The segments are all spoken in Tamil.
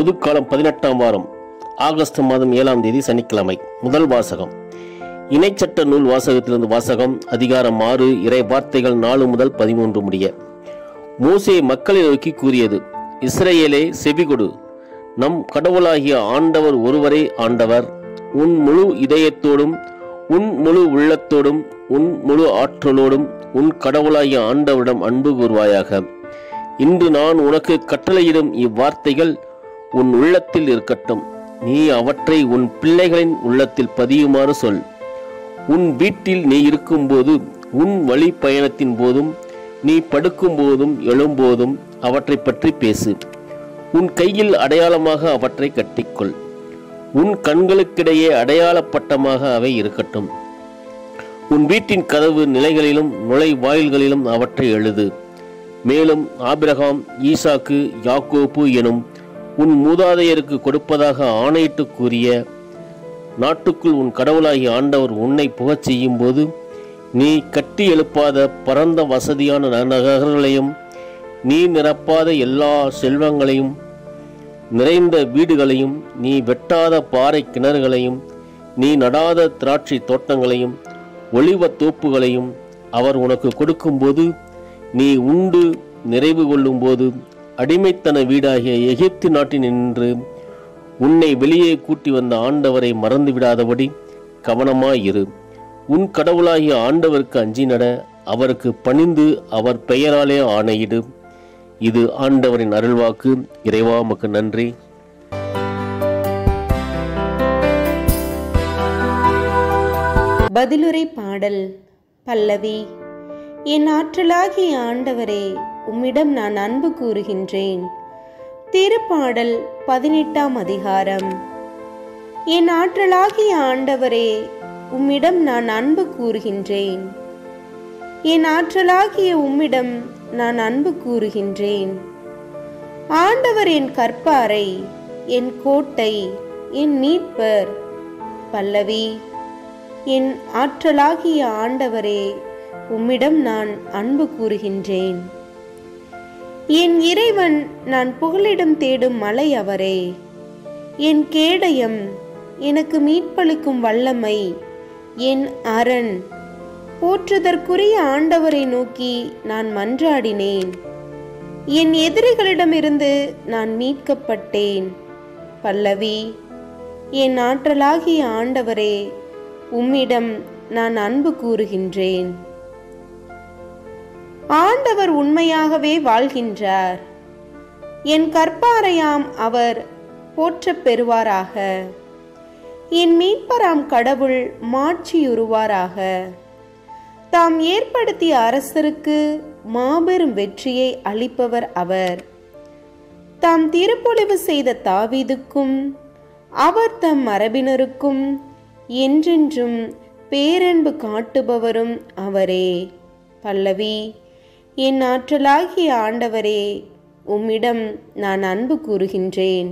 பொதுக்காலம் பதினெட்டாம் வாரம் ஆகஸ்ட் மாதம் ஏழாம் தேதி சனிக்கிழமை முதல் வாசகம் இணைச்சட்ட நூல் வாசகத்திலிருந்து வாசகம் அதிகாரம் ஆறு இறை வார்த்தைகள் நாலு முதல் பதிமூன்று முடிய மோசே மக்களை நோக்கி கூறியது இஸ்ரேலே செவிகொடு நம் கடவுளாகிய ஆண்டவர் ஒருவரே ஆண்டவர் உன் முழு இதயத்தோடும் உன் முழு உள்ளத்தோடும் உன் முழு ஆற்றலோடும் உன் கடவுளாகிய ஆண்டவரிடம் அன்பு கூறுவாயாக இன்று நான் உனக்கு கட்டளையிடும் இவ்வார்த்தைகள் உன் உள்ளத்தில் இருக்கட்டும் நீ அவற்றை உன் பிள்ளைகளின் உள்ளத்தில் பதியுமாறு சொல் உன் வீட்டில் நீ இருக்கும்போது உன் வழி பயணத்தின் போதும் நீ படுக்கும் போதும் எழும்போதும் அவற்றை பற்றி பேசு உன் கையில் அடையாளமாக அவற்றை கட்டிக்கொள் உன் கண்களுக்கிடையே அடையாளப்பட்டமாக அவை இருக்கட்டும் உன் வீட்டின் கதவு நிலைகளிலும் நுழைவாயில்களிலும் அவற்றை எழுது மேலும் ஆபிரகாம் ஈசாக்கு யாக்கோப்பு எனும் உன் மூதாதையருக்கு கொடுப்பதாக ஆணையிட்டு கூறிய நாட்டுக்குள் உன் கடவுளாகிய ஆண்டவர் உன்னை புகச் செய்யும் போது நீ கட்டி எழுப்பாத பரந்த வசதியான நகர்களையும் நீ நிரப்பாத எல்லா செல்வங்களையும் நிறைந்த வீடுகளையும் நீ வெட்டாத பாறை கிணறுகளையும் நீ நடாத திராட்சை தோட்டங்களையும் ஒளிவத் தோப்புகளையும் அவர் உனக்கு கொடுக்கும்போது நீ உண்டு நிறைவு கொள்ளும்போது அடிமைத்தன வீடாகிய எகிப்து நாட்டில் நின்று உன்னை வெளியே கூட்டி வந்த ஆண்டவரை மறந்து விடாதபடி கவனமாயிரு உன் கடவுளாகிய ஆண்டவருக்கு அஞ்சி நட அவருக்கு பணிந்து அவர் பெயராலே ஆணையிடு இது ஆண்டவரின் அருள்வாக்கு இறைவா உமக்கு நன்றி பதிலுரை பாடல் பல்லவி என் ஆற்றலாகிய ஆண்டவரே உம்மிடம் நான் அன்பு கூறுகின்றேன் திருப்பாடல் பதினெட்டாம் அதிகாரம் என் ஆற்றலாகிய ஆண்டவரே உம்மிடம் நான் அன்பு கூறுகின்றேன் என் ஆற்றலாகிய உம்மிடம் நான் அன்பு கூறுகின்றேன் ஆண்டவர் என் கற்பாரை என் கோட்டை என் மீட்பர் பல்லவி என் ஆற்றலாகிய ஆண்டவரே உம்மிடம் நான் அன்பு கூறுகின்றேன் என் இறைவன் நான் புகலிடம் தேடும் மலை அவரே என் கேடயம் எனக்கு மீட்பளிக்கும் வல்லமை என் அரண் போற்றுதற்குரிய ஆண்டவரை நோக்கி நான் மன்றாடினேன் என் எதிரிகளிடமிருந்து நான் மீட்கப்பட்டேன் பல்லவி என் ஆற்றலாகிய ஆண்டவரே உம்மிடம் நான் அன்பு கூறுகின்றேன் ஆண்டவர் உண்மையாகவே வாழ்கின்றார் என் கற்பாரையாம் அவர் போற்றப் பெறுவாராக என் மீட்பராம் கடவுள் மாட்சியுறுவாராக தாம் ஏற்படுத்திய அரசருக்கு மாபெரும் வெற்றியை அளிப்பவர் அவர் தாம் திருப்பொழிவு செய்த தாவீதுக்கும் அவர் தம் மரபினருக்கும் என்றென்றும் பேரன்பு காட்டுபவரும் அவரே பல்லவி என் ஆற்றலாகிய ஆண்டவரே உம்மிடம் நான் அன்பு கூறுகின்றேன்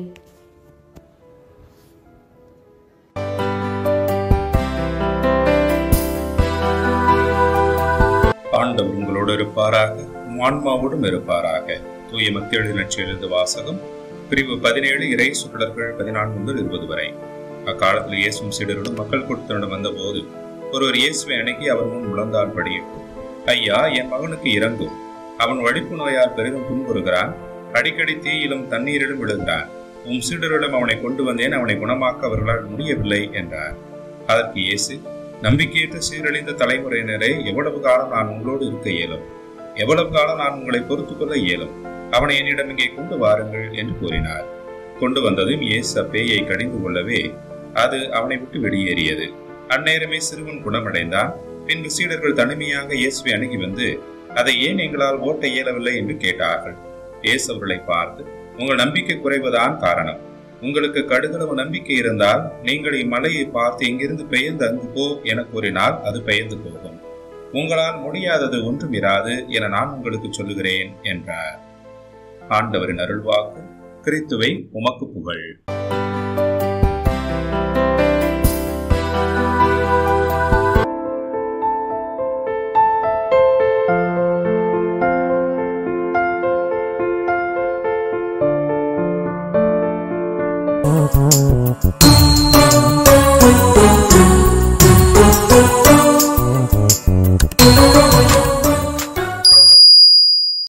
ஆண்டவர் உங்களோடு இருப்பாராக உம் ஆன்மாவோடும் இருப்பாராக தூய மத்திய நட்சியிலிருந்து வாசகம் பிரிவு பதினேழு இறை சுடர்கள் பதினான்கு முதல் இருபது வரை அக்காலத்தில் இயேசும் சீடர்களும் மக்கள் கூட்டத்தினிடம் வந்தபோது ஒருவர் இயேசுவை அணுகி அவர் முன் முழந்தால் படியிட்டு ஐயா என் மகனுக்கு இறங்கும் அவன் வழிப்பு நோயால் பெரிதும் துன்புறுகிறான் அடிக்கடி தீயிலும் தண்ணீரிலும் விழுகிறான் உம் சீடரிடம் அவனை கொண்டு வந்தேன் அவனை குணமாக்க அவர்களால் முடியவில்லை என்றார் அதற்கு இயேசு நம்பிக்கையற்ற சீரழிந்த தலைமுறையினரை எவ்வளவு காலம் நான் உங்களோடு இருக்க இயலும் எவ்வளவு காலம் நான் உங்களை பொறுத்துக் கொள்ள இயலும் அவனை என்னிடம் இங்கே கொண்டு வாருங்கள் என்று கூறினார் கொண்டு வந்ததும் இயேசு அப்பேயை கடிந்து கொள்ளவே அது அவனை விட்டு வெளியேறியது அந்நேரமே சிறுவன் குணமடைந்தான் பின்பு சீடர்கள் தனிமையாக இயேசுவை அணுகி வந்து அதை ஏன் எங்களால் ஓட்ட இயலவில்லை என்று கேட்டார்கள் இயேசு அவர்களை பார்த்து உங்கள் நம்பிக்கை குறைவதான் காரணம் உங்களுக்கு கடுகளவு நம்பிக்கை இருந்தால் நீங்கள் இம்மலையை பார்த்து இங்கிருந்து பெயர்ந்து அங்கு போ என கூறினால் அது பெயர்ந்து போகும் உங்களால் முடியாதது ஒன்றும் இராது என நான் உங்களுக்கு சொல்லுகிறேன் என்றார் ஆண்டவரின் அருள்வாக்கு கிறித்துவை உமக்கு புகழ் ஆமென்